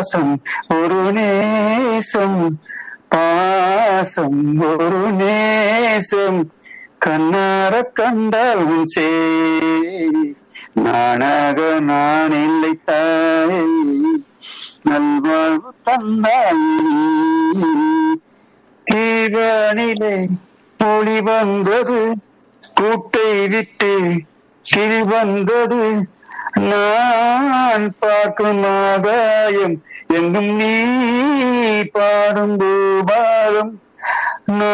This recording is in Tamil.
பாசம் ஒரு நேசம் பாசம் ஒரு நேசம் கண்ணார கண்டால் உன் சே நானாக நான் இல்லை தாய் நல்வாழ்வு தந்தாய் தீவானிலே ஒளி வந்தது கூட்டை விட்டு கிளி வந்தது நான் பார்க்கும் ஆதாயம் எங்கும் நீ பாடும் பூபாலம்